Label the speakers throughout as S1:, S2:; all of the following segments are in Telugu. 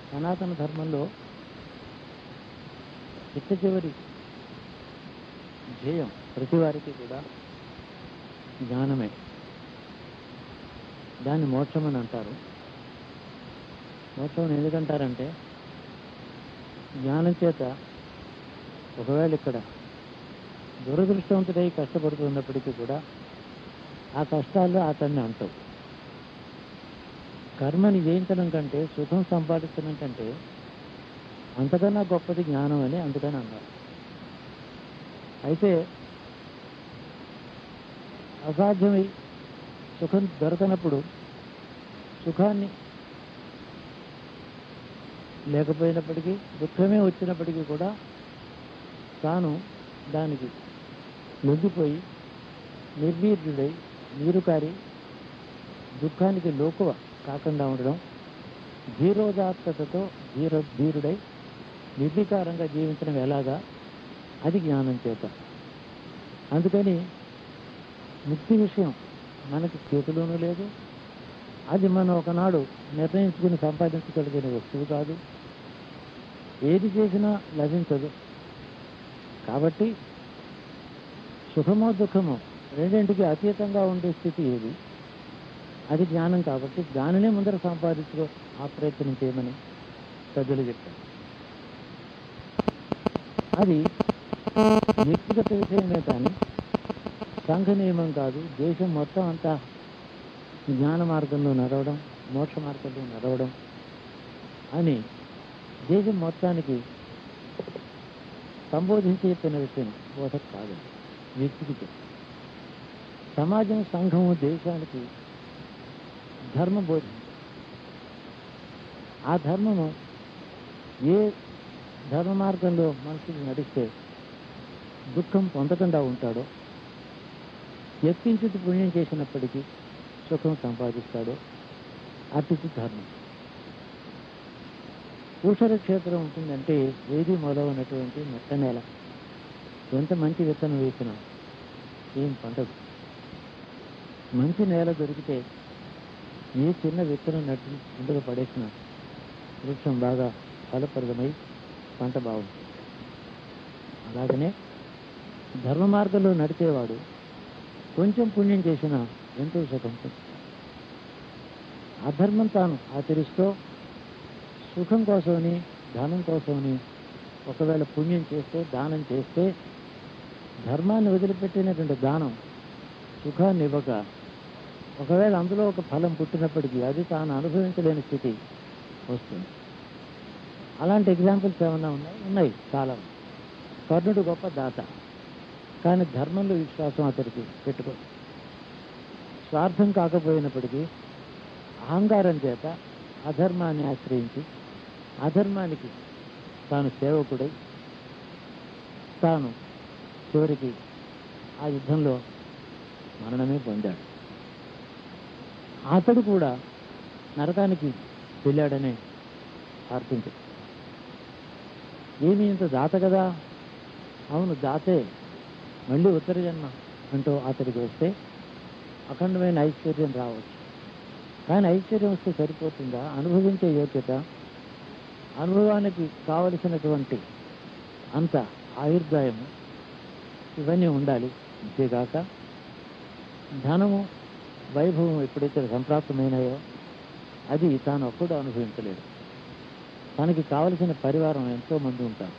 S1: సనాతన ధర్మంలో చిట్ట చివరి ధ్యేయం ప్రతి వారికి కూడా జ్ఞానమే దాన్ని మోక్షం అని అంటారు మోక్షం అని ఎందుకంటారంటే జ్ఞానం చేత ఒకవేళ ఇక్కడ దురదృష్టవంతుడై కష్టపడుతున్నప్పటికీ కూడా ఆ కష్టాల్లో అతన్ని అంటావు కర్మని జయించడం కంటే సుఖం సంపాదించడం కంటే అంతకన్నా గొప్పది జ్ఞానం అని అందుకని అన్నారు అయితే అసాధ్యమై సుఖం దొరకనప్పుడు సుఖాన్ని లేకపోయినప్పటికీ దుఃఖమే వచ్చినప్పటికీ కూడా తాను దానికి లొంగిపోయి నిర్వీర్యుడై నీరు కారి దుఃఖానికి లోకువ కాకుండా ఉండడం ధీరోదాత్తతతో ధీర ధీరుడై నిర్వికారంగా జీవించడం ఎలాగా అది జ్ఞానం చేత అందుకని ముక్తి విషయం మనకి చేతిలోనూ లేదు అది మనం ఒకనాడు నిర్ణయించుకుని సంపాదించగలిగిన వస్తువు కాదు ఏది చేసినా లభించదు కాబట్టి సుఖమో దుఃఖమో రెండింటికి అతీతంగా ఉండే స్థితి ఏది అది జ్ఞానం కాబట్టి దానినే ముందర సంపాదించుకో ఆ ప్రయత్నం చేయమని పెద్దలు చెప్పారు అది వ్యక్తిగత విషయమే కానీ సంఘ నియమం కాదు దేశం మొత్తం అంతా జ్ఞాన మార్గంలో నడవడం మోక్ష మార్గంలో నడవడం అని దేశం మొత్తానికి సంబోధించి చెప్పిన విషయం బోధ కాదు వ్యక్తికి చెప్పు. సమాజం సంఘము దేశానికి ధర్మం బోధించారు ఆ ధర్మము ఏ ధర్మ మార్గంలో మనుషులు నడిస్తే దుఃఖం పొందకుండా ఉంటాడో యత్కించిత పుణ్యం చేసినప్పటికీ సుఖం సంపాదిస్తాడో అతిథి ధర్మం ఊషర క్షేత్రం ఉంటుందంటే ఏది మొదలైనటువంటి మెట్ట నేల ఎంత మంచి విత్తనం వేసినా ఏం పండదు మంచి నేల దొరికితే ఏ చిన్న విత్తనం నట్టి ముందుగా పడేసిన వృక్షం బాగా ఫలప్రదమై పంట బాగుంటుంది అలాగనే ధర్మ మార్గంలో నడిచేవాడు కొంచెం పుణ్యం చేసినా ఎంతో సుఖం పొందుతాడు. అధర్మం తాను ఆచరిస్తూ సుఖం కోసమని ధనం కోసమని ఒకవేళ పుణ్యం చేస్తే దానం చేస్తే ధర్మాన్ని వదిలిపెట్టినటువంటి దానం సుఖాన్ని ఇవ్వక ఒకవేళ అందులో ఒక ఫలం పుట్టినప్పటికీ అది తాను అనుభవించలేని స్థితి వస్తుంది అలాంటి ఎగ్జాంపుల్స్ ఏమన్నా ఉన్నాయి ఉన్నాయి చాలా ఉన్నాయి. కర్ణుడు గొప్ప దాత కానీ ధర్మంలో విశ్వాసం అతడికి పెట్టుకో స్వార్థం కాకపోయినప్పటికీ అహంకారం చేత అధర్మాన్ని ఆశ్రయించి అధర్మానికి తాను సేవకుడై తాను చివరికి ఆ యుద్ధంలో మరణమే పొందాడు అతడు కూడా నరకానికి వెళ్ళాడనే ప్రార్థించాడు ఏమి ఇంత దాత కదా అవును దాతే మళ్ళీ ఉత్తర జన్మ అంటూ అతడికి వస్తే అఖండమైన ఐశ్వర్యం రావచ్చు కానీ ఐశ్వర్యం వస్తే సరిపోతుందా అనుభవించే యోగ్యత అనుభవానికి కావలసినటువంటి అంత ఆయుర్దాయము ఇవన్నీ ఉండాలి అంతేగాక ధనము వైభవం ఎప్పుడైతే సంప్రాప్తమైనాయో అది తాను ఒక్కడు అనుభవించలేడు తనకి కావలసిన పరివారం ఎంతో మంది ఉంటారు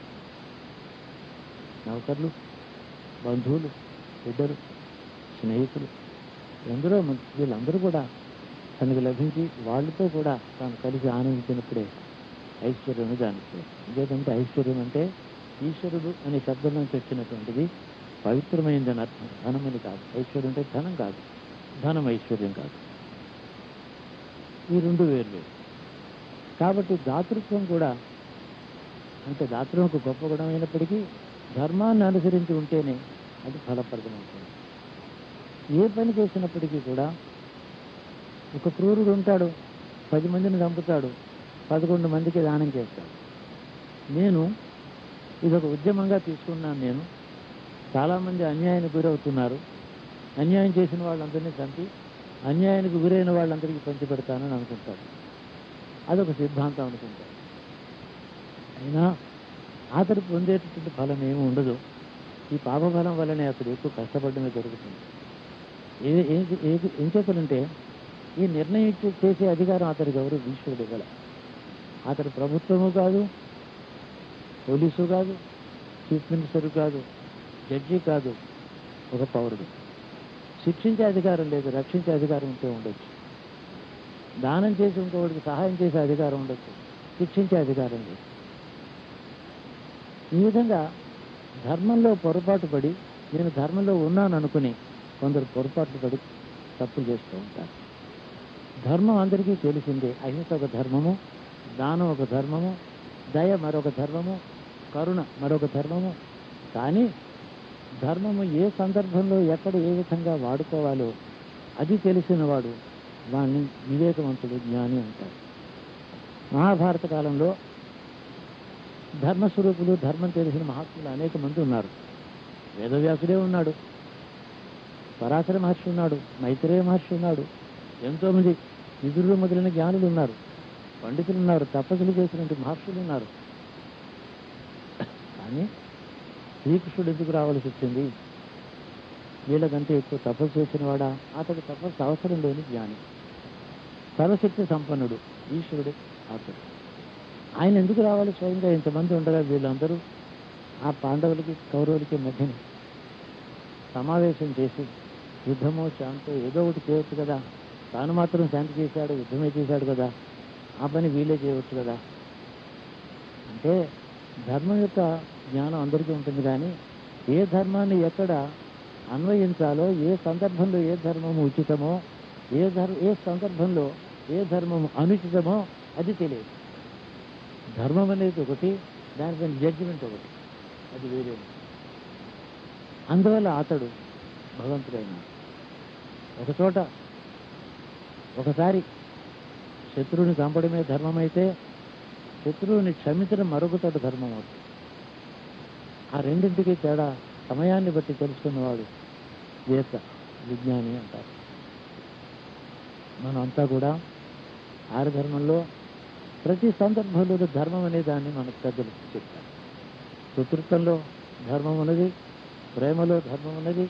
S1: నౌకర్లు బంధువులు బిడ్డలు స్నేహితులు ఎందరో మంది వీళ్ళందరూ కూడా తనకు లభించి వాళ్ళతో కూడా తాను కలిసి ఆనందించినప్పుడే ఐశ్వర్యం దానికి ఇదేంటంటే ఐశ్వర్యం అంటే ఈశ్వరుడు అనే శబ్దం నుంచి వచ్చినటువంటిది పవిత్రమైనదని అర్థం ధనమని కాదు ఐశ్వర్యం అంటే ధనం కాదు ధనం ఐశ్వర్యం కాదు ఈ రెండు వేరు వేరు కాబట్టి దాతృత్వం కూడా అంటే దాతృత్వం ఒక గొప్ప గుణం అయినప్పటికీ ధర్మాన్ని అనుసరించి ఉంటేనే అది ఫలప్రదమవుతుంది ఏ పని చేసినప్పటికీ కూడా ఒక క్రూరుడు ఉంటాడు పది మందిని చంపుతాడు పదకొండు మందికి దానం చేస్తాడు నేను ఇది ఒక ఉద్యమంగా తీసుకున్నాను నేను చాలామంది అన్యాయానికి గురవుతున్నారు అన్యాయం చేసిన వాళ్ళందరినీ చంపి అన్యాయానికి గురైన వాళ్ళందరికీ పంచిపెడతానని అనుకుంటాడు అదొక సిద్ధాంతం అనుకుంటాడు అయినా అతడు పొందేటటువంటి ఫలం ఏమి ఉండదు ఈ పాప ఫలం వల్లనే అతడు ఎక్కువ కష్టపడమే జరుగుతుంది ఏ ఏ- ఏ- ఏం చెప్పాలంటే ఈ నిర్ణయం ఇచ్చే- చేసే అధికారం అతడికి ఎవరు ఈశ్వరుడు గల అతడు ప్రభుత్వము కాదు పోలీసు కాదు చీఫ్ మినిస్టర్ కాదు జడ్జి కాదు ఒక పౌరుడు శిక్షించే అధికారం లేదు రక్షించే అధికారం ఉంటే ఉండొచ్చు దానం చేసి ఇంకొకటికి సహాయం చేసే అధికారం ఉండొచ్చు శిక్షించే అధికారం లేదు ఈ విధంగా ధర్మంలో పొరపాటు పడి నేను ధర్మంలో ఉన్నాను అనుకుని కొందరు పొరపాట్లు పడి తప్పులు చేస్తూ ఉంటారు ధర్మం అందరికీ తెలిసిందే అహింస ఒక ధర్మము దానం ఒక ధర్మము దయ మరొక ధర్మము కరుణ మరొక ధర్మము కానీ ధర్మము ఏ సందర్భంలో ఎక్కడ ఏ విధంగా వాడుకోవాలో అది తెలిసిన వాడు వాణ్ణి వివేకవంతుడు జ్ఞాని అంటారు మహాభారత కాలంలో ధర్మస్వరూపులు ధర్మం తెలిసిన మహాత్ములు అనేక మంది ఉన్నారు వేదవ్యాసుడే ఉన్నాడు పరాశర మహర్షి ఉన్నాడు మైత్రేయ మహర్షి ఉన్నాడు ఎంతో మంది విదురులు మొదలైన జ్ఞానులు ఉన్నారు పండితులు ఉన్నారు తపస్సులు చేసినటువంటి మహర్షులు ఉన్నారు కానీ శ్రీకృష్ణుడు ఎందుకు రావాల్సి వచ్చింది వీళ్ళకంటే ఎక్కువ తపస్సు చేసిన వాడా అతడు తపస్సు అవసరం లేని జ్ఞాని సర్వశక్తి సంపన్నుడు ఈశ్వరుడు అతడు ఆయన ఎందుకు రావాలి స్వయంగా ఇంతమంది ఉండగా వీళ్ళందరూ ఆ పాండవులకి కౌరవులకి మధ్యన సమావేశం చేసి యుద్ధమో శాంతో ఏదో ఒకటి చేయొచ్చు కదా తాను మాత్రం శాంతి చేశాడు యుద్ధమే చేశాడు కదా ఆ పని వీళ్ళే చేయవచ్చు కదా అంటే ధర్మం యొక్క జ్ఞానం అందరికీ ఉంటుంది కానీ ఏ ధర్మాన్ని ఎక్కడ అన్వయించాలో ఏ సందర్భంలో ఏ ధర్మము ఉచితమో ఏ ధర్ ఏ సందర్భంలో ఏ ధర్మము అనుచితమో అది తెలియదు ధర్మం అనేది ఒకటి దానిపైన జడ్జిమెంట్ ఒకటి అది వేరే అందువల్ల అతడు భగవంతుడైన ఒక చోట ఒకసారి శత్రువుని చంపడమే ధర్మం అయితే శత్రువుని క్షమించడం మరొక చోట ధర్మం అవుతుంది ఆ రెండింటికి తేడా సమయాన్ని బట్టి తెలుసుకున్నవాడు వేద విజ్ఞాని అంటారు మనం అంతా కూడా ఆరధర్మంలో ప్రతి సందర్భంలో ధర్మం అనే దాన్ని మనకు పెద్దలు చెప్తారు శత్రుత్వంలో ధర్మం ఉన్నది ప్రేమలో ధర్మం ఉన్నది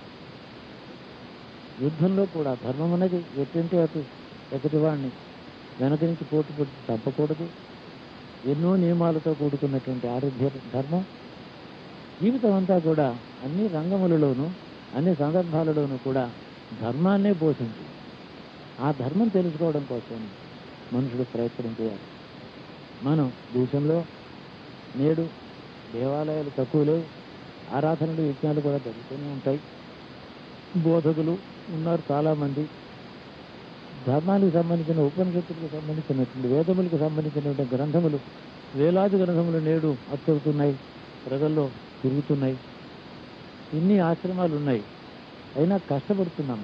S1: యుద్ధంలో కూడా ధర్మం ఉన్నది ఎటువంటి అటు ఎదుటివాడిని వెనక నుంచి పోటీ పడి చంపకూడదు ఎన్నో నియమాలతో కూడుకున్నటువంటి ఆరోగ్య ధర్మం జీవితం అంతా కూడా అన్ని రంగములలోనూ అన్ని సందర్భాలలోనూ కూడా ధర్మాన్నే పోషించి ఆ ధర్మం తెలుసుకోవడం కోసం మనుషుడు ప్రయత్నం చేయాలి మనం దేశంలో నేడు దేవాలయాలు తక్కువ లేవు ఆరాధనలు యజ్ఞాలు కూడా జరుగుతూనే ఉంటాయి బోధకులు ఉన్నారు చాలామంది ధర్మానికి సంబంధించిన ఉపనిషత్తులకు సంబంధించినటువంటి వేదములకు సంబంధించినటువంటి గ్రంథములు వేలాది గ్రంథములు నేడు అచ్చవుతున్నాయి ప్రజల్లో తిరుగుతున్నాయి ఇన్ని ఆశ్రమాలు ఉన్నాయి అయినా కష్టపడుతున్నాము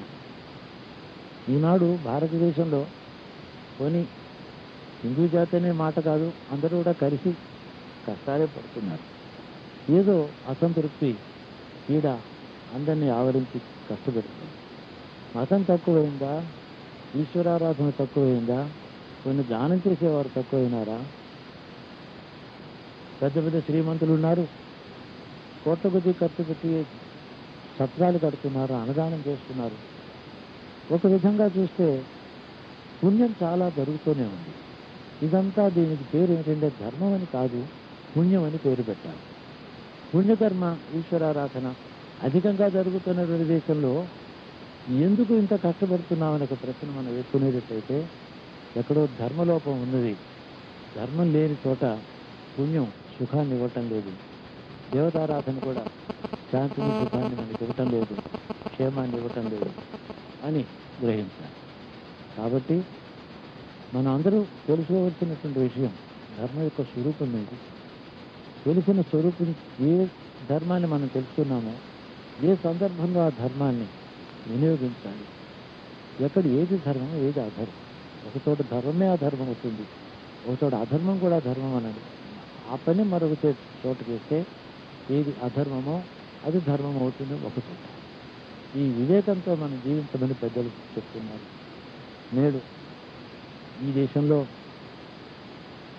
S1: ఈనాడు భారతదేశంలో కొని హిందూ జాతి అనే మాట కాదు అందరూ కూడా కలిసి కష్టాలే పడుతున్నారు ఏదో అసంతృప్తి పీడ అందరినీ ఆవరించి కష్టపెడుతుంది మతం తక్కువైందా ఈశ్వరారాధన తక్కువైందా కొన్ని దానం చేసేవారు తక్కువైనారా పెద్ద పెద్ద శ్రీమంతులు ఉన్నారు కోట్ల కొద్ది ఖర్చు పెట్టి సత్రాలు కడుతున్నారు అన్నదానం చేస్తున్నారు ఒక విధంగా చూస్తే పుణ్యం చాలా జరుగుతూనే ఉంది ఇదంతా దీనికి పేరు ఏంటంటే ధర్మం అని కాదు పుణ్యం అని పేరు పెట్టారు పుణ్యకర్మ ఈశ్వరారాధన అధికంగా జరుగుతున్నటువంటి దేశంలో ఎందుకు ఇంత కష్టపడుతున్నామని ఒక ప్రశ్న మనం ఎత్తుకునేటట్టయితే ఎక్కడో ధర్మలోపం ఉన్నది ధర్మం లేని చోట పుణ్యం సుఖాన్ని ఇవ్వటం లేదు దేవతారాధన కూడా శాంతిని సుఖాన్ని మనకి ఇవ్వటం లేదు క్షేమాన్ని ఇవ్వటం లేదు అని గ్రహించాలి కాబట్టి మనం అందరూ తెలుసుకోవలసినటువంటి విషయం ధర్మం యొక్క స్వరూపం ఏంటి తెలిసిన స్వరూపం ఏ ధర్మాన్ని మనం తెలుసుకున్నామో ఏ సందర్భంలో ఆ ధర్మాన్ని వినియోగించాలి ఎక్కడ ఏది ధర్మం ఏది అధర్మం ఒక చోట ధర్మమే అధర్మం అవుతుంది ఒక చోట అధర్మం కూడా ధర్మం అన్నది ఆ పని మరొక చోట చోట చేస్తే ఏది అధర్మమో అది ధర్మం అవుతుంది ఒక చోట ఈ వివేకంతో మనం జీవించమని పెద్దలు చెప్తున్నారు నేడు ఈ దేశంలో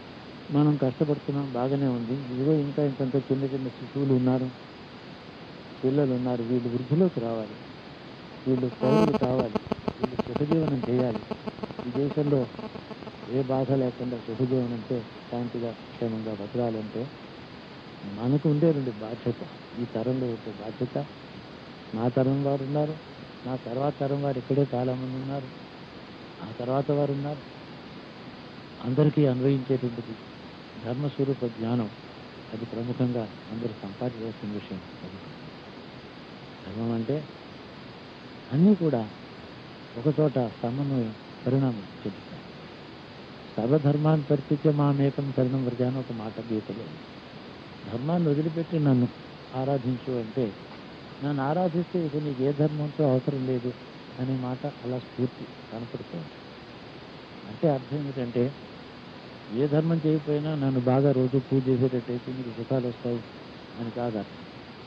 S1: మనం కష్టపడుతున్నాం బాగానే ఉంది ఇదిగో ఇంకా ఇంతంత చిన్న చిన్న శిశువులు ఉన్నారు పిల్లలు ఉన్నారు వీళ్ళు వృద్ధిలోకి రావాలి వీళ్ళు పౌరులు కావాలి వీళ్ళు సుఖజీవనం చేయాలి ఈ దేశంలో ఏ బాధ లేకుండా సుఖజీవనం చే శాంతిగా క్షేమంగా బతకాలంటే మనకు ఉండే రెండు బాధ్యత ఈ తరంలో ఉండే బాధ్యత నా తరం వారు ఉన్నారు నా తర్వాత తరం వారు ఇక్కడే చాలామంది ఉన్నారు ఆ తర్వాత వారు ఉన్నారు అందరికీ అన్వయించేటువంటిది ధర్మస్వరూప జ్ఞానం అది ప్రముఖంగా అందరూ సంపాదించాల్సిన విషయం అది ధర్మం అంటే అన్నీ కూడా ఒకచోట సమన్వయం పరిణామం చెందుతాయి సర్వధర్మాన్ని పరిస్థితి మామేకం శరణం వ్రజాను ఒక మాట గీతలో ఉంది. ధర్మాన్ని వదిలిపెట్టి నన్ను ఆరాధించు అంటే నన్ను ఆరాధిస్తే ఇక నీకు ఏ ధర్మంతో అవసరం లేదు అనే మాట అలా స్ఫూర్తి కనపడుతుంది అంటే అర్థం ఏమిటంటే ఏ ధర్మం చేయకపోయినా నన్ను బాగా రోజు పూజ చేసేటట్టయితే నీకు సుఖాలు వస్తాయి అని కాదు అర్థం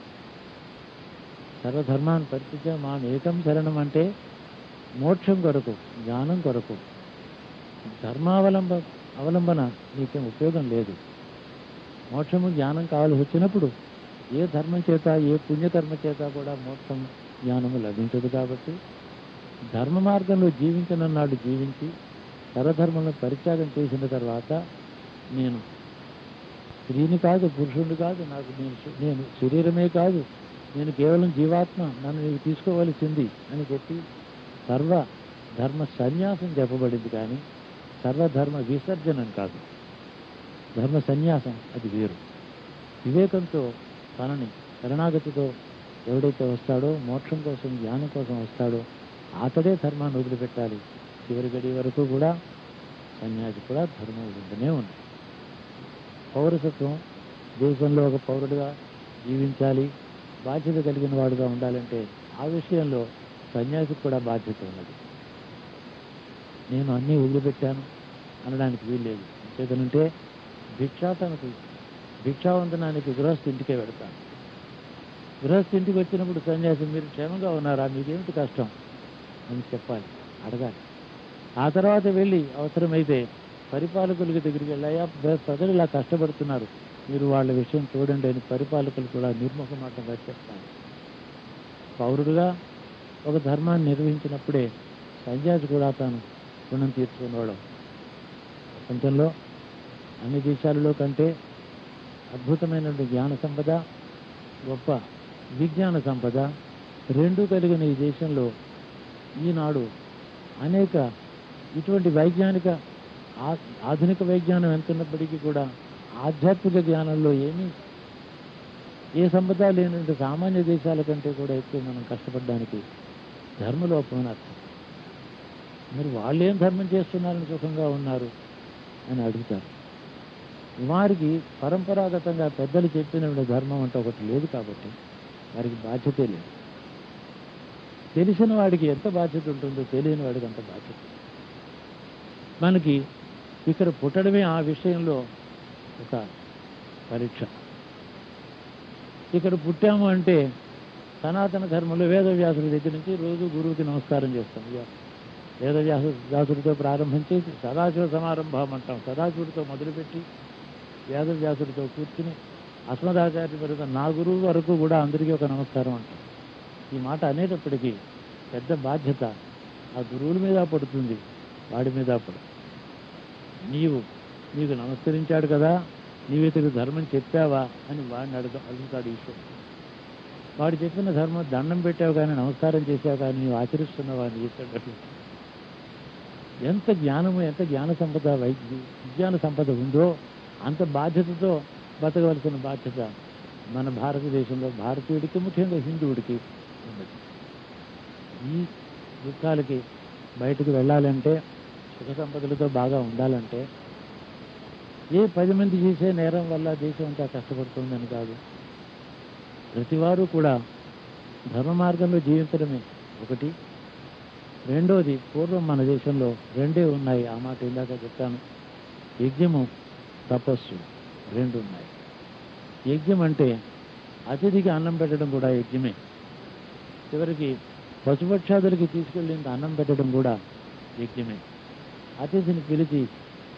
S1: సర్వధర్మాన్ని పరిస్థితి మా ఏకం శరణం అంటే మోక్షం కొరకు జ్ఞానం కొరకు ధర్మావలంబ అవలంబన నీకేం ఉపయోగం లేదు మోక్షము జ్ఞానం కావాల్సి వచ్చినప్పుడు ఏ ధర్మం చేత ఏ పుణ్యకర్మ చేత కూడా మోక్షం జ్ఞానము లభించదు కాబట్టి ధర్మ మార్గంలో జీవించనన్నాడు జీవించి సర్వధర్మంలో పరిత్యాగం చేసిన తర్వాత నేను స్త్రీని కాదు పురుషుడిని కాదు నాకు నేను శ- నేను శరీరమే కాదు నేను కేవలం జీవాత్మ నన్ను నీకు తీసుకోవలసింది అని చెప్పి సర్వ ధర్మ సన్యాసం చెప్పబడింది కానీ సర్వధర్మ విసర్జనం కాదు ధర్మ సన్యాసం అది వేరు వివేకంతో తనని శరణాగతితో ఎవడైతే వస్తాడో మోక్షం కోసం జ్ఞానం కోసం వస్తాడో అతడే ధర్మాన్ని వదిలిపెట్టాలి చివరి గడి వరకు కూడా సన్యాసి కూడా ధర్మం వదిలితూనే ఉంది పౌరసత్వం దేశంలో ఒక పౌరుడిగా జీవించాలి బాధ్యత కలిగిన వాడుగా ఉండాలంటే ఆ విషయంలో సన్యాసికి కూడా బాధ్యత ఉన్నది నేను అన్నీ వదిలిపెట్టాను అనడానికి వీల్లేదు చేతనంటే భిక్షాటనకు భిక్షావందనానికి గృహస్థ ఇంటికే వెడతాను గృహస్థ ఇంటికి వచ్చినప్పుడు సన్యాసి మీరు క్షేమంగా ఉన్నారా మీకేమిటి కష్టం అని చెప్పాలి అడగాలి ఆ తర్వాత వెళ్ళి అవసరమైతే పరిపాలకులకి దగ్గరికి వెళ్ళాయా ప్రజలు ఇలా కష్టపడుతున్నారు మీరు వాళ్ళ విషయం చూడండి అని పరిపాలకులు కూడా నిర్ముఖమాటంగా చెప్తాను పౌరుడుగా ఒక ధర్మాన్ని నిర్వహించినప్పుడే సన్యాసి కూడా తాను రుణం తీర్చుకునేవాడు ప్రపంచంలో అన్ని దేశాలలో కంటే అద్భుతమైనటువంటి జ్ఞాన సంపద గొప్ప విజ్ఞాన సంపద రెండూ కలిగిన ఈ దేశంలో ఈనాడు అనేక ఇటువంటి వైజ్ఞానిక ఆ- ఆధునిక వైజ్ఞానం ఎంతున్నప్పటికీ కూడా ఆధ్యాత్మిక జ్ఞానంలో ఏమీ ఏ సంపద లేనంటే సామాన్య దేశాల కంటే కూడా ఎక్కువ మనం కష్టపడడానికి ధర్మలోపం అని అర్థం మరి వాళ్ళు ఏం ధర్మం చేస్తున్నారని సుఖంగా ఉన్నారు అని అడుగుతారు వారికి పరంపరాగతంగా పెద్దలు చెప్పిన ధర్మం అంటే ఒకటి లేదు కాబట్టి వారికి బాధ్యతే లేదు తెలిసిన వాడికి ఎంత బాధ్యత ఉంటుందో తెలియని వాడికి అంత బాధ్యత మనకి ఇక్కడ పుట్టడమే ఆ విషయంలో ఒక పరీక్ష ఇక్కడ పుట్టాము అంటే సనాతన ధర్మంలో వేదవ్యాసుడి దగ్గర నుంచి రోజు గురువుకి నమస్కారం చేస్తాం ఇక వేదవ్యాస వ్యాసుడితో ప్రారంభించి సదాశివ సమారంభం అంటాం సదాశివుడితో మొదలుపెట్టి వేదవ్యాసుడితో కూర్చుని అస్మదాచార్య వరకు నా గురువు వరకు కూడా అందరికీ ఒక నమస్కారం అంటాం ఈ మాట అనేటప్పటికీ పెద్ద బాధ్యత ఆ గురువుల మీద పడుతుంది వాడి మీద పడు నీవు నీకు నమస్కరించాడు కదా నీవు ఇతనికి ధర్మం చెప్పావా అని వాడిని అడుగు అడుగుతాడు ఈశ్వరుడు వాడు చెప్పిన ధర్మం దండం పెట్టావు కానీ నమస్కారం చేసావు కానీ నీవు ఆచరిస్తున్నావా అని ఈశ్వరుడు అడుగుతాడు. ఎంత జ్ఞానము ఎంత జ్ఞాన సంపద వైద్య విజ్ఞాన సంపద ఉందో అంత బాధ్యతతో బతకవలసిన బాధ్యత మన భారతదేశంలో భారతీయుడికి ముఖ్యంగా హిందువుడికి ఉన్నది ఈ దుఃఖాలకి బయటకు వెళ్ళాలంటే సుఖ సంపదలతో బాగా ఉండాలంటే ఏ పది మంది చేసే నేరం వల్ల దేశం అంతా కష్టపడుతుందని కాదు ప్రతివారు కూడా ధర్మ మార్గంలో జీవించడమే ఒకటి రెండోది పూర్వం మన దేశంలో రెండే ఉన్నాయి ఆ మాట ఇందాక చెప్పాను యజ్ఞము తపస్సు రెండు ఉన్నాయి యజ్ఞం అంటే అతిథికి అన్నం పెట్టడం కూడా యజ్ఞమే చివరికి పశుపక్షాదులకి తీసుకెళ్ళి ఇంత అన్నం పెట్టడం కూడా యజ్ఞమే అతిథిని పిలిచి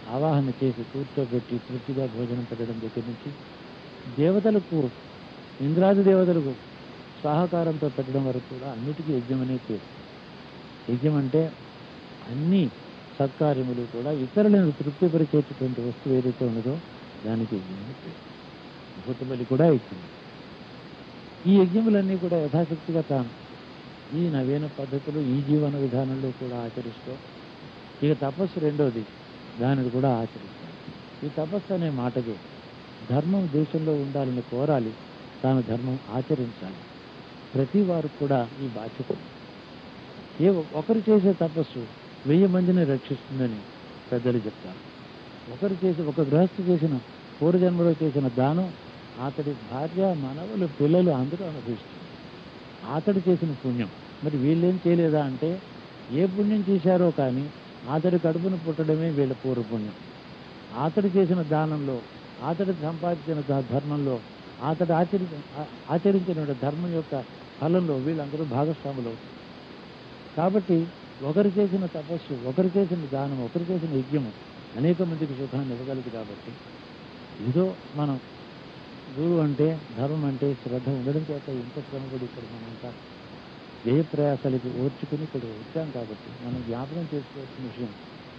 S1: ఆవాహన చేసి కూర్చోబెట్టి తృప్తిగా భోజనం పెట్టడం దగ్గర నుంచి దేవతలకు ఇంద్రాది దేవతలకు సహకారంతో పెట్టడం వరకు కూడా అన్నిటికీ యజ్ఞం అనే పేరు యజ్ఞం అంటే అన్ని సత్కార్యములు కూడా ఇతరులను తృప్తిపరిచేటటువంటి వస్తువు ఏదైతే ఉన్నదో దానికి యజ్ఞం అని పేరు భూతబలి కూడా ఇచ్చింది ఈ యజ్ఞములన్నీ కూడా యథాశక్తిగా తాను ఈ నవీన పద్ధతులు ఈ జీవన విధానంలో కూడా ఆచరిస్తూ ఇక తపస్సు రెండోది దానిని కూడా ఆచరిస్తాను ఈ తపస్సు అనే మాటకి ధర్మం దేశంలో ఉండాలని కోరాలి తాను ధర్మం ఆచరించాలి ప్రతి వారు కూడా ఈ బాధ్యత ఉంది. ఏ ఒకరు చేసే తపస్సు వెయ్యి మందిని రక్షిస్తుందని పెద్దలు చెప్తారు ఒకరు చేసి ఒక గృహస్థు చేసిన పూర్వజన్మలో చేసిన దానం అతడి భార్య మనవలు పిల్లలు అందరూ అనుభవిస్తున్నారు అతడు చేసిన పుణ్యం మరి వీళ్ళేం చేయలేదా అంటే ఏ పుణ్యం చేశారో కానీ అతడి కడుపును పుట్టడమే వీళ్ళ పూర్వ పుణ్యం అతడు చేసిన దానంలో అతడు సంపాదించిన ధ- ధర్మంలో అతడు ఆచరి ఆ- ఆచరించిన ధర్మం యొక్క ఫలంలో వీళ్ళందరూ భాగస్వాములు అవుతారు కాబట్టి ఒకరు చేసిన తపస్సు ఒకరు చేసిన దానం ఒకరు చేసిన యజ్ఞము అనేక మందికి సుఖాన్ని ఇవ్వగలదు కాబట్టి ఏదో మనం గురువు అంటే ధర్మం అంటే శ్రద్ధ ఉండడం చేత ఇంత శ్రమపడి ఇక్కడ మనంతా ఏ ప్రయాసాలకి ఓర్చుకుని ఇక్కడ వచ్చాం కాబట్టి మనం జ్ఞాపకం చేసుకోవాల్సిన విషయం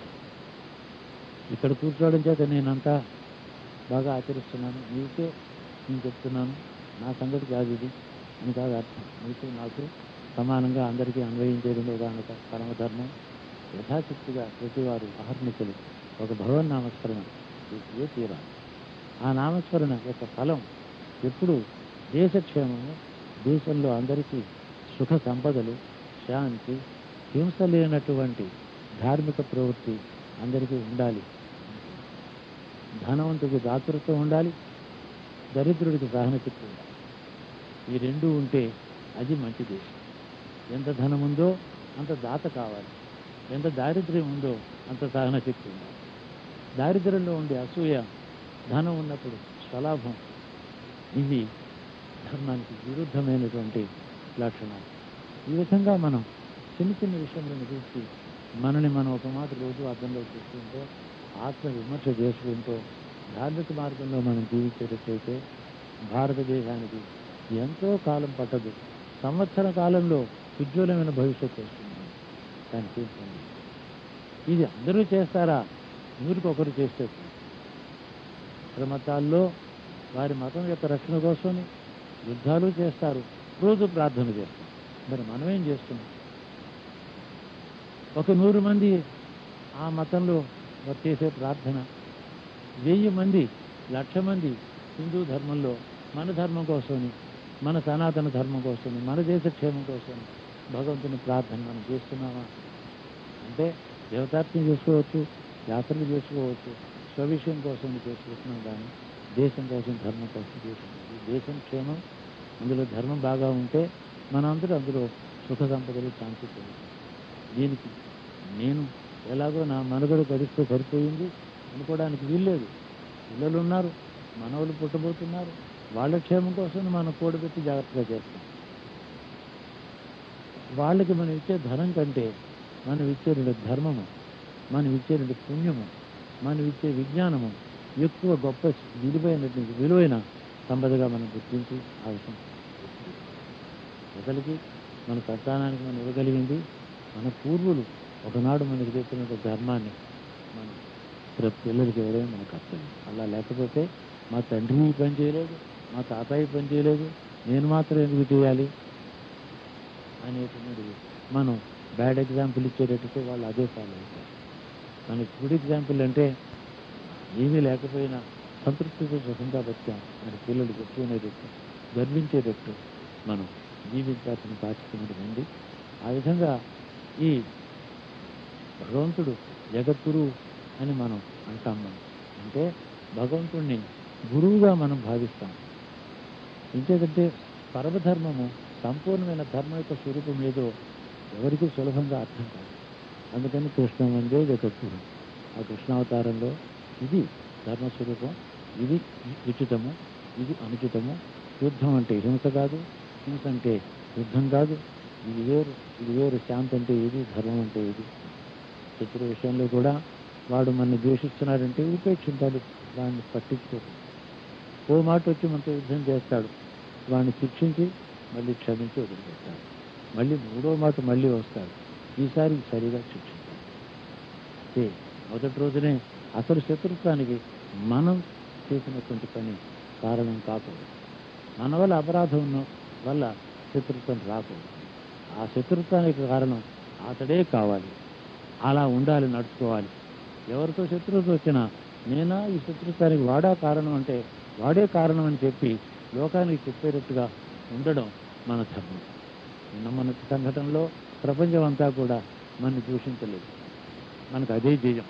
S1: ఇక్కడ కూర్చోవడం చేత నేనంతా బాగా ఆచరిస్తున్నాను మీకే నేను చెప్తున్నాను నా సంగతి కాదు ఇది అని కాదు అర్థం మీకు నాకు సమానంగా అందరికీ అన్వయించేది ఉదాహరణ పరమధర్మం యథాశక్తిగా ప్రతివారు అహర్నిశలు ఒక భగవన్ నామస్మరణ చేసే తీరాలి ఆ నామస్మరణ యొక్క ఫలం ఎప్పుడు దేశక్షేమము దేశంలో అందరికీ సుఖ సంపదలు శాంతి హింస లేనటువంటి ధార్మిక ప్రవృత్తి అందరికీ ఉండాలి ధనవంతుడికి దాతృత్వం ఉండాలి దరిద్రుడికి సహనశక్తి ఉండాలి ఈ రెండు ఉంటే అది మంచి దేశం ఎంత ధనం ఉందో అంత దాత కావాలి ఎంత దారిద్ర్యం ఉందో అంత సహనశక్తి ఉండాలి దారిద్ర్యంలో ఉండే అసూయ ధనం ఉన్నప్పుడు స్వలాభం ఇవి ధర్మానికి విరుద్ధమైనటువంటి లక్షణాలు ఈ విధంగా మనం చిన్న చిన్న విషయంలో చూసి మనని మనం ఒక మాట రోజు అర్థంలో చూసుకుంటూ ఆత్మ విమర్శ చేసుకుంటూ ధార్మిక మార్గంలో మనం జీవించేటట్లయితే భారతదేశానికి ఎంతో కాలం పట్టదు సంవత్సర కాలంలో ఉజ్వలమైన భవిష్యత్తు వస్తుంది దానికి ఏం పని లేదు. ఇది అందరూ చేస్తారా నూరికి ఒకరు చేస్తే చాలు. ఇతర మతాల్లో వారి మతం యొక్క రక్షణ కోసమని యుద్ధాలు చేస్తారు రోజు ప్రార్థన చేస్తారు మరి మనం ఏం చేస్తున్నాం ఒక నూరు మంది ఆ మతంలో వారు చేసే ప్రార్థన వెయ్యి మంది లక్ష మంది హిందూ ధర్మంలో మన ధర్మం కోసమని మన సనాతన ధర్మం కోసమని మన దేశ క్షేమం కోసమని భగవంతుని ప్రార్థన మనం చేస్తున్నామా అంటే దేవతార్చన చేసుకోవచ్చు యాత్రలు చేసుకోవచ్చు స్వవిషయం కోసం చేసుకుంటున్నాం కానీ దేశం కోసం ధర్మం కోసం చేసుకుంటుంది దేశం క్షేమం అందులో ధర్మం బాగా ఉంటే మనందరూ అందులో సుఖ సంపదలు శాంతి పొందుతాం దీనికి నేను ఎలాగో నా మనుగడ గడిస్తూ సరిపోయింది అనుకోవడానికి వీల్లేదు పిల్లలు ఉన్నారు మనవలు పుట్టబోతున్నారు వాళ్ళ క్షేమం కోసం మనం కూడబెట్టి జాగ్రత్తగా చేస్తాం వాళ్ళకి మనం ఇచ్చే ధనం కంటే మనం ఇచ్చే రెండు ధర్మము మనం ఇచ్చే రెండు పుణ్యము మనం ఇచ్చే విజ్ఞానము ఎక్కువ గొప్ప విలువైనటువంటి విలువైన సంపదగా మనం గుర్తించి ఆ విషయం ప్రజలకి మన సంతానానికి మనం ఇవ్వగలిగింది మన పూర్వులు ఒకనాడు మనకు చెప్పిన ధర్మాన్ని మనం ప్ర- పిల్లలకి ఇవ్వడమే మన కర్తవ్యం అలా లేకపోతే మా తండ్రి ఈ పని చేయలేదు మా తాతయ్య ఈ పని చేయలేదు నేను మాత్రం ఎందుకు చేయాలి అనేటువంటిది మనం బ్యాడ్ ఎగ్జాంపుల్ ఇచ్చేటట్టుగా వాళ్ళు అదే ఫాలో అవుతారు మనకి గుడ్ ఎగ్జాంపుల్ అంటే ఏమీ లేకపోయినా సంతృప్తితో సుఖంగా బతికాం మన పిల్లలు చెప్పుకునేటట్టు గర్వించేటట్టు మనం జీవించాల్సిన బాధ్యత మనకు ఉంది ఆ విధంగా ఈ భగవంతుడు జగద్గురు అని మనం అంటాం మనం అంటే భగవంతుడిని గురువుగా మనం భావిస్తాం ఇంకేదంటే పరమధర్మము సంపూర్ణమైన ధర్మం యొక్క స్వరూపం ఏదో ఎవరికి సులభంగా అర్థం కాదు అందుకని కృష్ణ వందే జగద్గురు ఆ కృష్ణావతారంలో ఇది ధర్మస్వరూపం ఇది ఉచితము ఇది అనుచితము యుద్ధం అంటే హింస కాదు హింస అంటే యుద్ధం కాదు ఇది వేరు ఇది వేరు శాంతి అంటే ఇది ధర్మం అంటే ఇది శత్రు విషయంలో కూడా వాడు మన ద్వేషిస్తున్నాడంటే ఉపేక్షించాలి వాడిని పట్టించుకోకూడదు ఓ మాట వచ్చి మనతో యుద్ధం చేస్తాడు వాడిని శిక్షించి మళ్ళీ క్షమించి వదిలిపెట్టాడు మళ్ళీ మూడో మాట మళ్ళీ వస్తాడు ఈసారి సరిగా శిక్షించాలి అంతే మొదటి రోజునే అసలు శత్రుత్వానికి మనం చేసినటువంటి పని కారణం కాకూడదు మన వల్ల అపరాధం ఉన్న వల్ల శత్రుత్వం రాకూడదు ఆ శత్రుత్వానికి కారణం అతడే కావాలి అలా ఉండాలి నడుచుకోవాలి ఎవరితో శత్రుత్వం వచ్చినా నేనా ఈ శత్రుత్వానికి వాడా కారణం అంటే వాడే కారణం అని చెప్పి లోకానికి చెప్పేటట్టుగా ఉండడం మన ధర్మం నిన్న మన సంఘటనలో ప్రపంచం అంతా కూడా మనని దూషించలేదు మనకు అదే జయం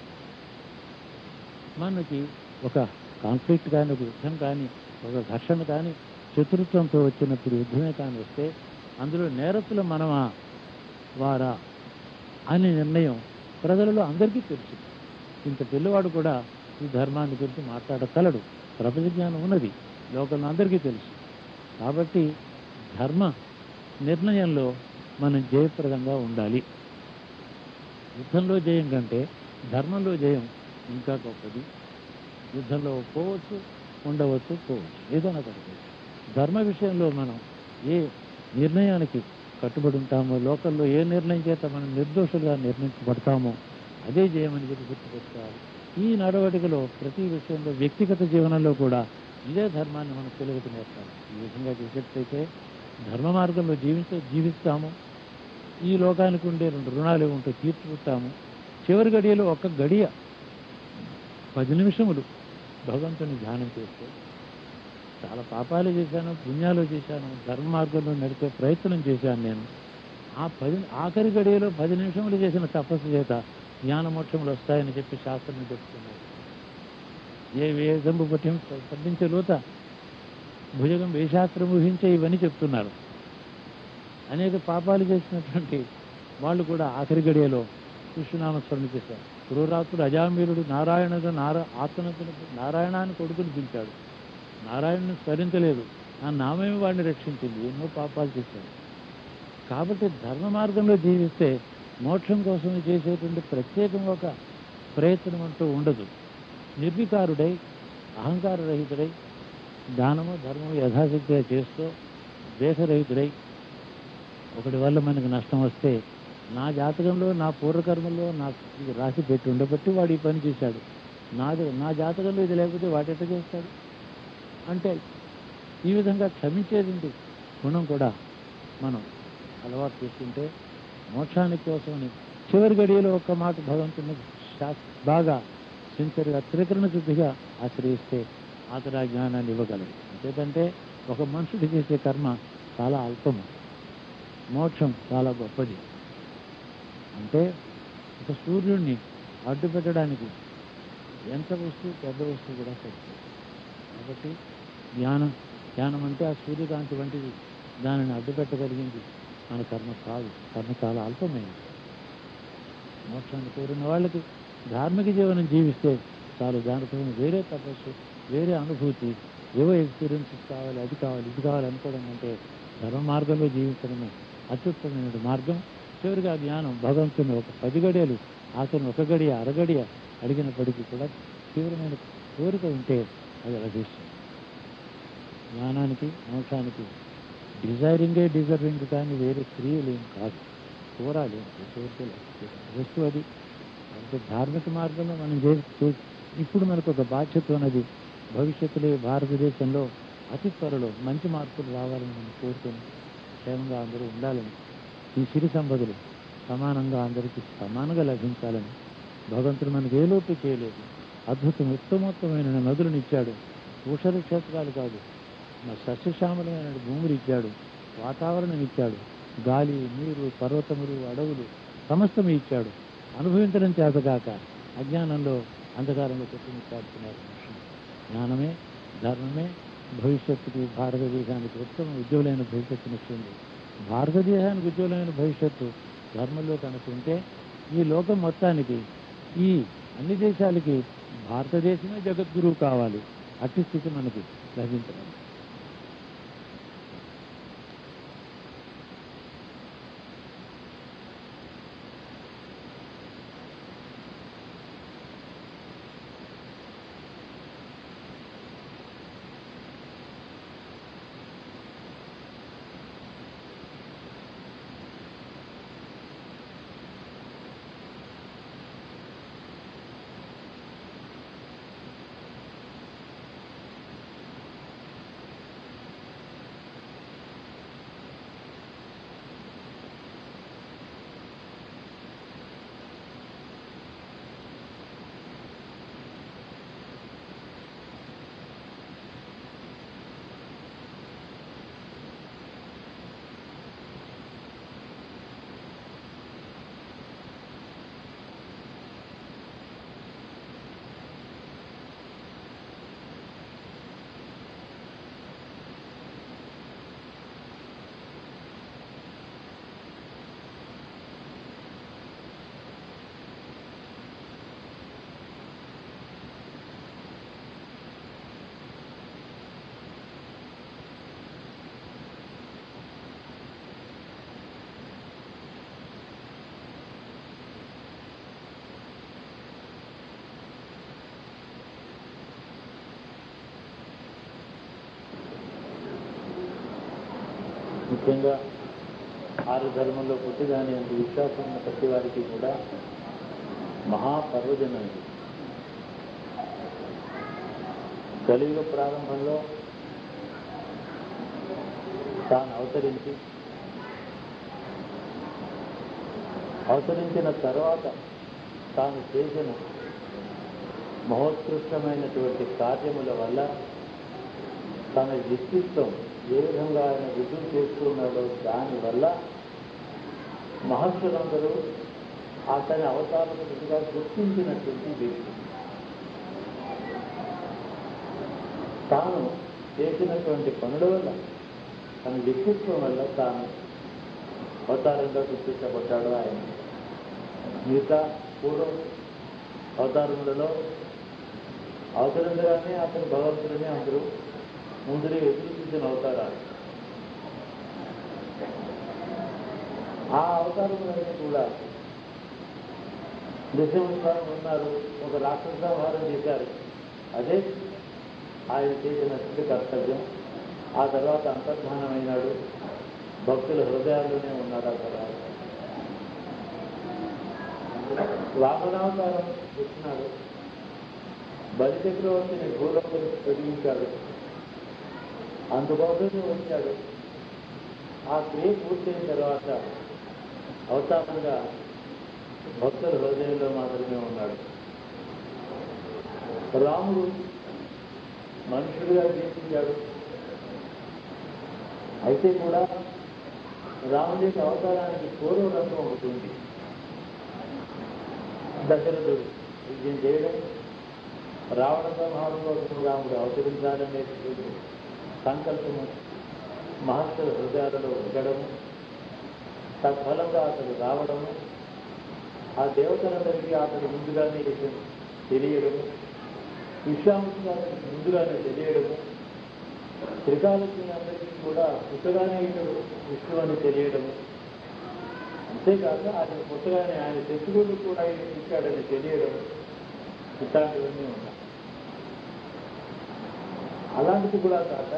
S1: మనకి ఒక కాన్ఫ్లిక్ట్ కానీ ఒక యుద్ధం కానీ ఒక ఘర్షణ కానీ శత్రుత్వంతో వచ్చినప్పుడు యుద్ధమే కానీ వస్తే అందులో నేరస్తులు మనమా వారా అనే నిర్ణయం ప్రజలలో అందరికీ తెలుసు ఇంత పిల్లవాడు కూడా ఈ ధర్మాన్ని గురించి మాట్లాడగలడు ప్రపంచ జ్ఞానం ఉన్నది లోకంలో అందరికీ తెలుసు కాబట్టి ధర్మ నిర్ణయంలో మనం జయప్రదంగా ఉండాలి యుద్ధంలో జయం కంటే ధర్మంలో జయం ఇంకా గొప్పది యుద్ధంలో పోవచ్చు ఉండవచ్చు పోవచ్చు ఏదైనా జరగవచ్చు ధర్మ విషయంలో మనం ఏ నిర్ణయానికి కట్టుబడి ఉంటామో లోకల్లో ఏ నిర్ణయం చేత మనం నిర్దోషులుగా నిర్ణయించబడతామో అదే జయమని చెప్పి గుర్తుపెట్టుకోవాలి ఈ నడవడికలో ప్రతి విషయంలో వ్యక్తిగత జీవనంలో కూడా ఇదే ధర్మాన్ని మనం తెలుగుతూ నేర్పాలి ఈ విధంగా చేసేటైతే ధర్మ మార్గంలో జీవించ జీవిస్తాము ఈ లోకానికి ఉండే రెండు రుణాలు ఉంటూ తీర్చుకుంటాము చివరి గడియలో ఒక్క గడియ పది నిమిషములు భగవంతుని ధ్యానం చేస్తే చాలా పాపాలు చేశాను పుణ్యాలు చేశాను ధర్మ మార్గంలో నడిపే ప్రయత్నం చేశాను నేను ఆ పది ఆఖరి గడియలో పది నిమిషములు చేసిన తపస్సు చేత జ్ఞాన మోక్షములు వస్తాయని చెప్పి శాస్త్రం చెప్తున్నారు ఏ వేదంబు పఠ్యం పఠించే లోత భుజగం వేశాస్త్రం ఊహించే ఇవన్నీ చెప్తున్నారు అనేక పాపాలు చేసినటువంటి వాళ్ళు కూడా ఆఖరి గడియలో కృష్ణనామస్మరణ చేశారు క్రూరాత్రుడు అజామీరుడు నారాయణుడు నారా ఆత్మనతుడు నారాయణాన్ని కొడుకుని పిలిచాడు నారాయణుని స్మరించలేదు ఆ నామమే వాడిని రక్షించింది ఎన్నో పాపాలు చేశాడు కాబట్టి ధర్మ మార్గంలో జీవిస్తే మోక్షం కోసం చేసేటువంటి ప్రత్యేకంగా ఒక ప్రయత్నం అంటూ ఉండదు నిర్వికారుడై అహంకార రహితుడై దానము ధర్మము యథాశక్తిగా చేస్తూ ద్వేషరహితుడై ఒకటి వల్ల మనకు నష్టం వస్తే నా జాతకంలో నా పూర్వకర్మలో నాకు ఇది రాసి పెట్టి ఉండబట్టి వాడు ఈ పని చేశాడు నాది నా జాతకంలో ఇది లేకపోతే వాడు ఎట్ట చేస్తాడు అంటే ఈ విధంగా క్షమించేది గుణం కూడా మనం అలవాటు చేసుకుంటే మోక్షానికి కోసమని చివరి గడియలో ఒక్క మాట భగవంతుని శాస్- బాగా సిన్సియర్గా త్రికరణ శుద్ధిగా ఆశ్రయిస్తే అతడు ఆ జ్ఞానాన్ని ఇవ్వగలడు అంతేతంటే ఒక మనుషుడు చేసే కర్మ చాలా అల్పము మోక్షం చాలా గొప్పది అంటే ఒక సూర్యుడిని అడ్డు పెట్టడానికి ఎంత వస్తువు పెద్ద వస్తువు కూడా సరిపోదు కాబట్టి జ్ఞానం జ్ఞానం అంటే ఆ సూర్యకాంతి వంటిది దానిని అడ్డు పెట్టగలిగింది మన కర్మ కాదు కర్మ చాలా అల్పమైనది మోక్షాన్ని కోరిన వాళ్ళకి ధార్మిక జీవనం జీవిస్తే చాలు దానికోసం వేరే తపస్సు వేరే అనుభూతి ఏవో ఎక్స్పీరియన్సెస్ కావాలి అది కావాలి ఇది కావాలి అనుకోవడం అంటే ధర్మ మార్గంలో జీవించడమే అత్యుత్తమైన మార్గం చివరిగా జ్ఞానం భగవంతుని ఒక పది గడియలు అతను ఒక గడియ అరగడియ అడిగినప్పటికీ కూడా తీవ్రమైన కోరిక ఉంటే అది లభిస్తుంది జ్ఞానానికి మోక్షానికి డిజైరింగే డిజర్వింగ్ కానీ వేరే క్రియలు ఏం కాదు కోరాలి కోరికలు వస్తువు అది అంటే ధార్మిక మార్గంలో మనం చే- చే- ఇప్పుడు మనకు ఒక బాధ్యత ఉన్నది భవిష్యత్తులో ఈ భారతదేశంలో అతి త్వరలో మంచి మార్పులు రావాలని మనం కోరుకొని క్షేమంగా అందరూ ఉండాలని ఈ సిరి సంపదలు సమానంగా అందరికీ సమానంగా లభించాలని భగవంతుడు మనకి ఏ లోటు చేయలేదు అద్భుతం ఉత్తమోత్తమైన నదులను ఇచ్చాడు ఊషర క్షేత్రాలు కాదు మన సస్యశ్యామలమైన భూములు ఇచ్చాడు వాతావరణం ఇచ్చాడు గాలి నీరు పర్వతములు అడవులు సమస్తము ఇచ్చాడు అనుభవించడం చేతగాక అజ్ఞానంలో అంధకారంలో కొట్టుమిట్టాడుతున్నారు మనుషులు జ్ఞానమే ధర్మమే భవిష్యత్తుకి భారతదేశానికి ఉత్తమ ఉజ్వలమైన భవిష్యత్తునిస్తుంది భారతదేశానికి ఉజ్వలమైన భవిష్యత్తు ధర్మంలో కనుకుంటే ఈ లోకం మొత్తానికి ఈ అన్ని దేశాలకి భారతదేశమే జగద్గురువు కావాలి అట్టి స్థితి మనకి లభించడం ముఖ్యంగా ఆరు ధర్మంలో పుట్టిదాని అంత విశ్వాసం ఉన్న ప్రతి వారికి కూడా మహాపర్వదినం ఇది కలియుగ ప్రారంభంలో తాను అవతరించి అవతరించిన తర్వాత తాను చేసిన మహోత్కృష్టమైనటువంటి కార్యముల వల్ల తన వ్యక్తిత్వం ఏ విధంగా ఆయన రుజువు చేస్తున్నాడో దానివల్ల మహర్షులందరూ అతని అవతారముగా గుర్తించినటువంటి వ్యక్తి తాను చేసినటువంటి పనుల వల్ల తన వ్యక్తిత్వం వల్ల తాను అవతారంగా గుర్తించబడ్డాడు ఆయన మిగతా పూర్వం అవతారములలో అవతరించగానే అతను భగవంతుడిని అందరూ ముందునే ఎదురు చూసిన అవతారాలు ఆ అవతారములన్నీ కూడా దశమస్వామి ఉన్నారు ఒక రాక్షస సంహారం చేశారు అదే ఆయన చేసినటువంటి కర్తవ్యం ఆ తర్వాత అంతర్ధానమైనాడు భక్తుల హృదయాల్లోనే ఉన్నాడు ఆ తర్వాత వామనావతారం వచ్చినాడు బలి చక్రవర్తిని భూలోకం పెరిగించాడు అందుకోసమే వచ్చాడు ఆ క్రియ పూర్తయిన తర్వాత అవతారంగా భక్తుల హృదయంలో మాత్రమే ఉన్నాడు రాముడు మనుషుడిగా జీవించాడు అయితే కూడా రాముడి యొక్క అవతారానికి పూర్వరత్వం ఒకటి ఉంది దశరథుడు విజయం చేయడం రావణ సంహారంలో రాముడు అవతరించాలనేటువంటి సంకల్పము మహర్షుల హృదయాలలో ఉండడము తత్ఫలంగా అతడు రావడము ఆ దేవతలందరికీ అతడు ముందుగానే తెలియడము విశ్వామిత్రులకు ముందుగానే తెలియడము త్రికాలజ్ఞులందరికీ కూడా పుట్టగానే ఇతడు విష్ణు అని తెలియడము అంతేకాక ఆయన పుట్టగానే ఆయన శత్రువులు కూడా ఆయన ఇచ్చాడని తెలియడం ఇట్లాంటివన్నీ ఉన్నాయి అలాంటిది కూడా కాక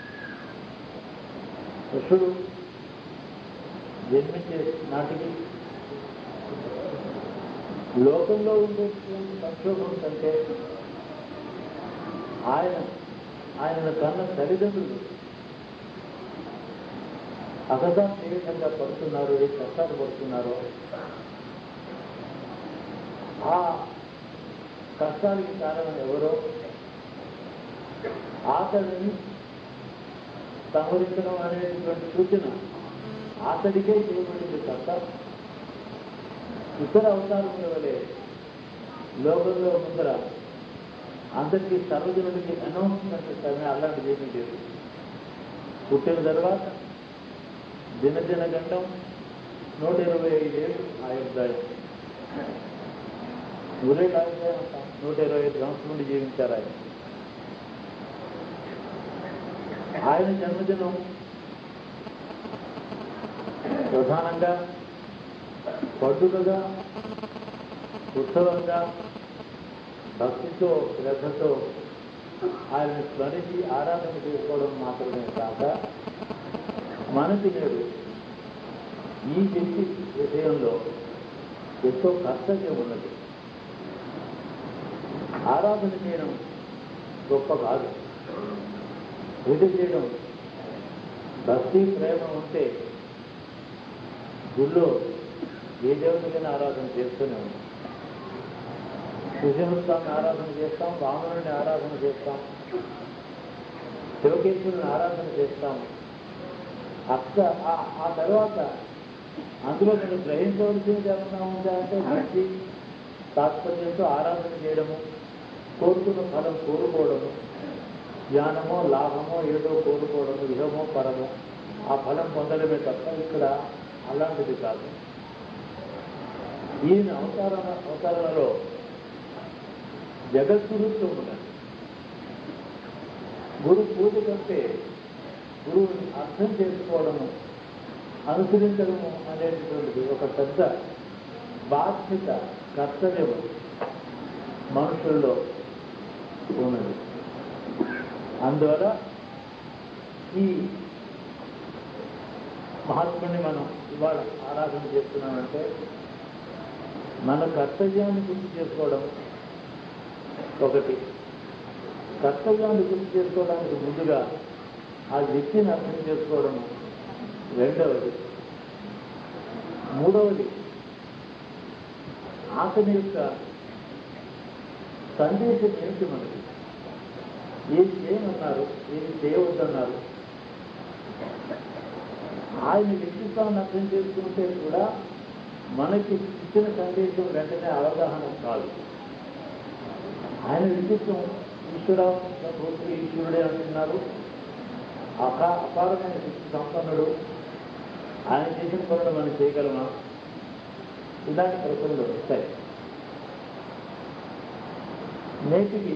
S1: కృష్ణుడు జన్మించే నాటికి లోకంలో ఉండేటువంటి సంక్షోభం కంటే ఆయన ఆయన కన్న తల్లిదండ్రులు అగదా ఏ విధంగా పడుతున్నారు ఏ కష్టాలు పడుతున్నారో ఆ కష్టాలకి కారణం ఎవరో అతడిని సంహరించడం అనేటువంటి సూచన అతడికే చేయబడింది తప్ప ఇతర అవతారముల వలె లోకంలో ముందర అందరికీ సర్వజనుడికి అనౌన్స్మెంట్ ఇస్తారని అలాంటిది ఏమీ లేదు పుట్టిన తర్వాత దినదిన గండం నూట ఇరవై ఐదేళ్ళు ఆయుర్దాయం నూరేళ్ళు ఆయుర్దాయం అంటాం నూట ఇరవై ఐదు సంవత్సరం నుండి జీవించారు ఆయన ఆయన జన్మదినం ప్రధానంగా పండుగగా ఉత్సవంగా భక్తితో శ్రద్ధతో ఆయన స్మరించి ఆరాధన చేసుకోవడం మాత్రమే కాక మనకి నేడు ఈ వ్యక్తి విషయంలో ఎంతో కర్తవ్యం ఉన్నది ఆరాధన చేయడం గొప్ప కాదు పూజ చేయడం భక్తి ప్రేమ ఉంటే గుళ్ళో ఏ దేవతకైనా ఆరాధన చేస్తూనే ఉంటాం నృసింహస్వామిని ఆరాధన చేస్తాం వామనుడిని ఆరాధన చేస్తాం శివకేశ్వరుని ఆరాధన చేస్తాం అక్క ఆ- ఆ తర్వాత అందులో నేను గ్రహించవలసింది ఏమన్నా ఉందా అంటే భక్తి తాత్పర్యంతో ఆరాధన చేయడము కోరుకున్న ఫలం కోరుకోవడము జ్ఞానమో లాభమో ఏదో కోరుకోవడము ఇహమో పరమో ఆ ఫలం పొందడమే తప్ప ఇక్కడ అలాంటిది కాదు ఈయన అవతార అవతారణలో జగద్గురుత్వం ఉన్నది గురు పూజ కంటే గురువుని అర్థం చేసుకోవడము అనుసరించడము అనేటటువంటిది ఒక పెద్ద బాధ్యత కర్తవ్యం మనుషుల్లో ఉన్నది అందువల్ల ఈ
S2: మహాత్ముని మనం ఇవాళ ఆరాధన చేస్తున్నామంటే మన కర్తవ్యాన్ని గుర్తు చేసుకోవడం ఒకటి కర్తవ్యాన్ని గుర్తు చేసుకోవడానికి ముందుగా ఆ వ్యక్తిని అర్థం చేసుకోవడం రెండవది మూడవది అతని యొక్క సందేశం ఏమిటి మనకి ఏది చేయమన్నారు ఏది చేయవద్దన్నారు ఆయన వ్యక్తిత్వాన్ని అర్థం చేసుకుంటే కూడా మనకి ఇచ్చిన సందేశం వెంటనే అవగాహన కాదు ఆయన వ్యక్తిత్వం ఈశ్వర పూర్తి ఈశ్వరుడే అంటున్నారు అపా అపారమైన శక్తి సంపన్నుడు ఆయన చేసిన పనులు మనం చేయగలమా ఇలాంటి ప్రశ్నలు వస్తాయి నేటికి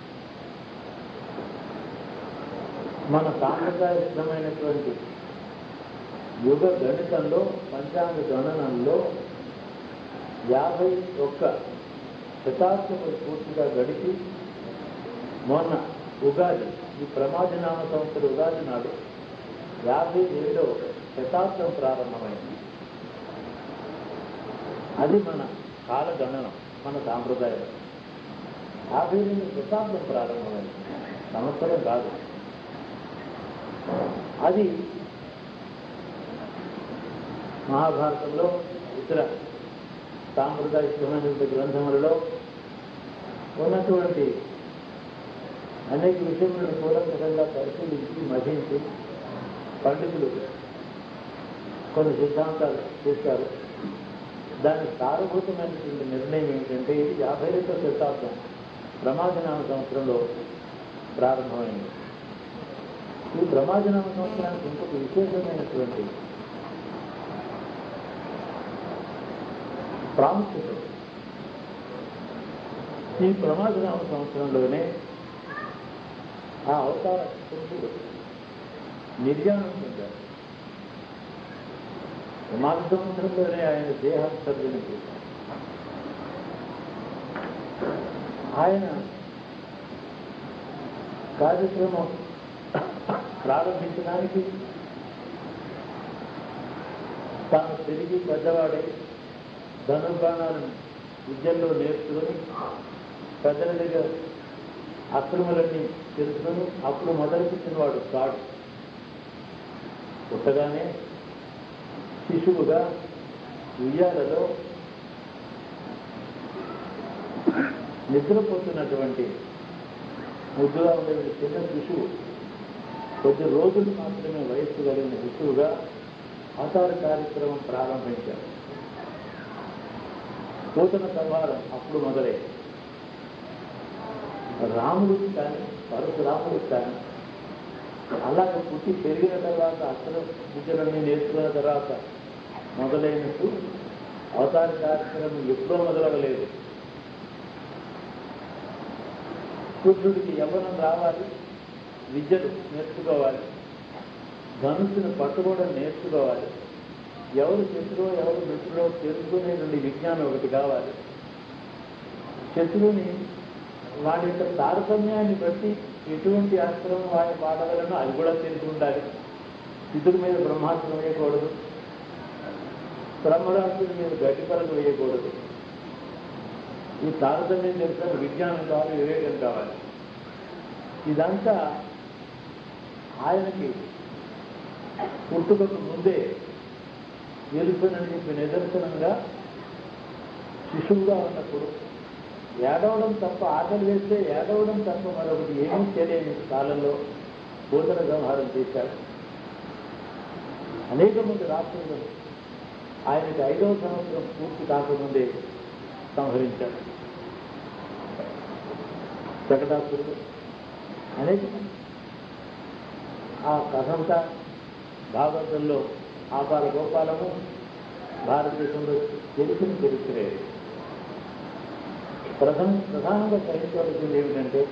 S2: మన సాంప్రదాయమైనటువంటి యుగ గణితంలో పంచాంగ గణనంలో యాభై ఒక్క శతాబ్దములు పూర్తిగా గడిచి మొన్న ఉగాది ఈ ప్రమాదనామ సంవత్సర ఉగాది నాడు యాభై ఏడో శతాబ్దం ప్రారంభమైంది అది మన కాలగణనం మన సాంప్రదాయం యాభై రెండు శతాబ్దం ప్రారంభమైంది సంవత్సరం కాదు అది మహాభారతంలో ఇతర సాంప్రదాయమైనటువంటి గ్రంథములలో ఉన్నటువంటి అనేక విషయములను కూలంకరంగా పరిశీలించి మధించి పండితులు కొన్ని సిద్ధాంతాలు చేశారు దాని సారభూతమైనటువంటి నిర్ణయం ఏమిటంటే ఇది యాభై రెండవ శతాబ్దం ప్రమాదనామ సంవత్సరంలో ప్రారంభమైంది ఈ ప్రమాదనామ సంవత్సరానికి ఇంకొక విశేషమైనటువంటి ప్రాముఖ్యత ఉంది. ఈ ప్రమాదనామ సంవత్సరంలోనే ఆ అవతార పురుషుడు నిర్యాణం చెందారు ప్రమాద సంవత్సరంలోనే ఆయన దేహాంతర్జన చేశారు ఆయన కార్యక్రమం ప్రారంభించడానికి తాను తిరిగి పెద్దవాడే ధనుర్బాణాలను విద్యల్లో నేర్చుకుని పెద్దల దగ్గర అక్రములన్నీ తెలుసుకుని అప్పుడు మొదలుపెట్టిన వాడు కాడు పుట్టగానే శిశువుగా ఉయ్యాలలో నిద్రపోతున్నటువంటి ముద్దుగా ఉండే చిన్న శిశువు కొద్ది రోజులు మాత్రమే వయస్సు కలిగిన శిశువుగా అవతార కార్యక్రమం ప్రారంభించారు పోతన సంహారం అప్పుడు మొదలై రాముడికి కానీ పరశురాముడికి కానీ అలాగ పుట్టి పెరిగిన తర్వాత అక్షర విద్యలన్నీ నేర్చుకున్న తర్వాత మొదలైనట్టు అవతార కార్యక్రమం ఎప్పుడో మొదలవలేదు పురుషుడికి యవ్వనం రావాలి విద్యలు నేర్చుకోవాలి ధనుసును పట్టుకోవడం నేర్చుకోవాలి ఎవరు శత్రువు ఎవరు మిత్రుడో తెలుసుకునే నుండి విజ్ఞానం ఒకటి కావాలి శత్రువుని వాడి యొక్క తారతమ్యాన్ని బట్టి ఎటువంటి అస్త్రం వాడి వాడగలనో అది కూడా తెలిసి ఉండాలి ఇతరు మీద బ్రహ్మాస్త్రం వేయకూడదు బ్రహ్మరాష్ట్రుడి మీద గట్టి పరకు వేయకూడదు ఈ తారతమ్యం తెలుసుకుని విజ్ఞానం కావాలి వివేకం కావాలి ఇదంతా ఆయనకి పుట్టుకకు ముందే తెలుసునని చెప్పి నిదర్శనంగా శిశువుగా ఉన్నప్పుడు ఏడవడం తప్ప ఆకలి వేస్తే ఏడవడం తప్ప మరొకటి ఏమీ తెలియని కాలంలో భూతల వ్యవహారం చేశాడు అనేక మంది రాష్ట్రంలో ఆయనకి ఐదవ సంవత్సరం పూర్తి కాకముందే సంహరించాడు ప్రకటాసురుడు అనేక మంది. ఆ కథంతా భాగవతంలో ఆపాల గోపాలము భారతదేశంలో తెలిసిన చరిత్రే ప్రధాన ప్రధానంగా గ్రహించవలసింది ఏమిటంటే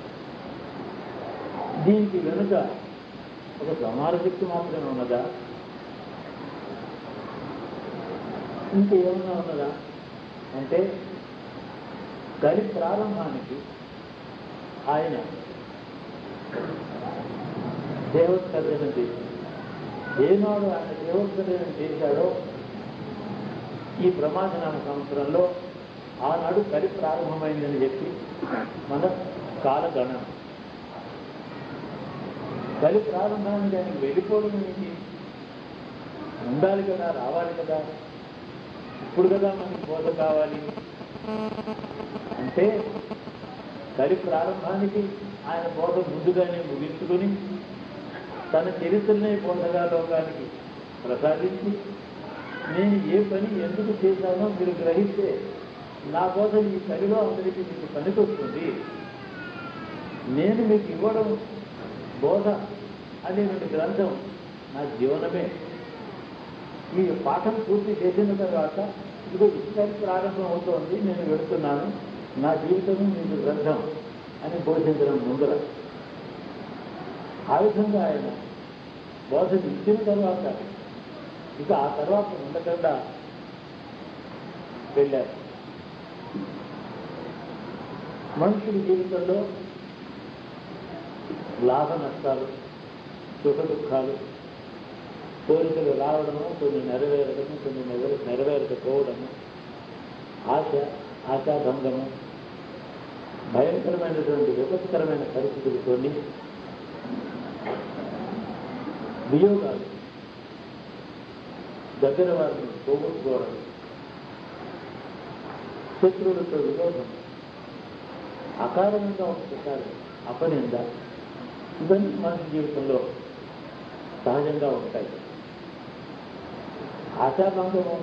S2: దీనికి వెనుక ఒక సమాన శక్తి మాత్రమే ఉన్నదా ఇంకేమన్నా ఉన్నదా అంటే కలి ప్రారంభానికి ఆయన దేవోత్సర్జన చేసి ఏనాడు ఆయన దేవోత్తరం చేశాడో ఈ ప్రమాదనామ సంవత్సరంలో ఆనాడు కలి ప్రారంభమైందని చెప్పి మన కాలగణన కలి ప్రారంభాన్ని దానికి వెళ్ళిపోవడం ఏంటి ఉండాలి కదా రావాలి కదా ఇప్పుడు కదా మనకి బోధ కావాలి అంటే కలి ప్రారంభానికి ఆయన బోధ ముందుగానే ముగించుకుని తన చరిత్రనే బోధగా లోకానికి ప్రసాదించి నేను ఏ పని ఎందుకు చేశానో మీరు గ్రహిస్తే నా బోధ ఈ కలిలో అందరికీ మీకు పనికొస్తుంది నేను మీకు ఇవ్వడం బోధ అనేటువంటి గ్రంథం నా జీవనమే ఈ పాఠం పూర్తి చేసిన తర్వాత ఇదిగో ఇష్టానికి ప్రారంభం అవుతోంది నేను వెళుతున్నాను నా జీవితం మీకు గ్రంథం అని బోధించడం ముందర ఆ విధంగా ఆయన బోధన ఇచ్చిన తర్వాత ఇక ఆ తర్వాత ఉండకుండా వెళ్ళారు మనుషుల జీవితంలో లాభ నష్టాలు సుఖ దుఃఖాలు కోరికలు రావడము కొన్ని నెరవేరడము కొన్ని నెరవే నెరవేరకపోవడము ఆశ ఆశాభంగము భయంకరమైనటువంటి విపత్కరమైన పరిస్థితులు కొన్ని వియోగాలు దగ్గర వారిని పోగొట్టుకోవడం శత్రువులతో విరోధం అకారణంగా ఒకసారి అపనింద ఇవన్నీ మనిషి జీవితంలో సహజంగా ఉంటాయి ఆశాభంగము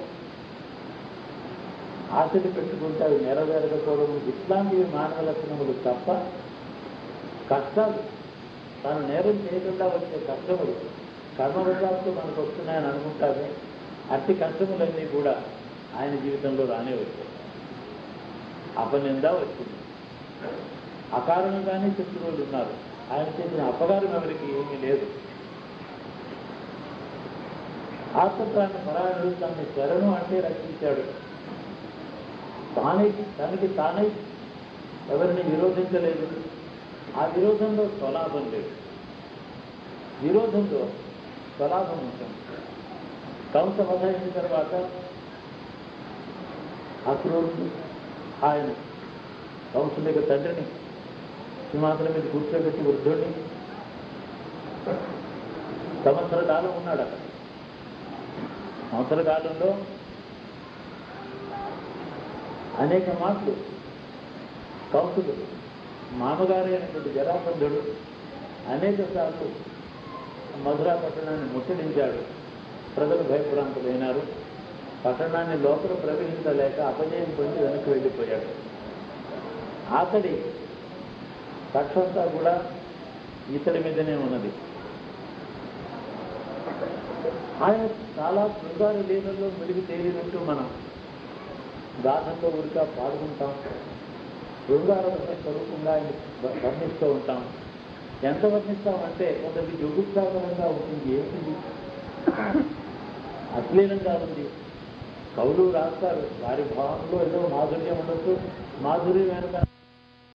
S2: ఆశలు పెట్టుకుంటే అవి నెరవేరకపోవడం ఇట్లాంటివి మానవ లక్షణములు తప్ప కష్టాలు తాను నేరం చేయకుండా వచ్చే కష్టములు కర్మవశాత్తు మనకు వస్తున్నాయని అనుకుంటామే అట్టి కష్టములన్నీ కూడా ఆయన జీవితంలో రానే వచ్చాయి అపనింద వచ్చింది అకారణంగానే శత్రువులు ఉన్నారు ఆయన చేసిన అపకారం ఎవరికి ఏమీ లేదు ఆత్మప్రాణ పరాయణుడు తనని శరణు అంటే రక్షించాడు తానే తనకి తానే ఎవరిని విరోధించలేదు ఆ విరోధంలో స్వలాభం లేదు విరోధంలో స్వలాభం ఉంటుంది కంస వధ అయిన తర్వాత అక్రూరుడు ఆయన కంసుని యొక్క తండ్రిని సింహాసనం మీద కూర్చోబెట్టి వృద్ధుడిని సంవత్సర కాలం ఉన్నాడు అక్కడ సంవత్సర కాలంలో అనేక మార్లు కంసుడు మామగారైనటువంటి జరాసంధుడు అనేక సార్లు మధురా పట్టణాన్ని ముట్టడించాడు ప్రజలు భయభ్రాంతులైనారు పట్టణాన్ని లోపల ప్రవేశించలేక అపజయం పొంది వెనక్కి వెళ్ళిపోయాడు అతడి కక్షంతా కూడా ఇతడి మీదనే ఉన్నది ఆయన చాలా శృంగార లీలల్లో మునిగి తేలినట్టు మనం గాథంలో ఉరికా పాల్గొంటాం శృంగారం స్వరూపంగా ఆయన వ- వర్ణిస్తూ ఉంటాం ఎంత వర్ణిస్తామంటే కొందరికి జుగుప్సాకరంగా ఉంటుంది ఏంటిది అశ్లీలంగా ఉంది కవులు రాస్తారు వారి భావంలో ఏదో మాధుర్యం ఉండొచ్చు మాధుర్యం వెనుక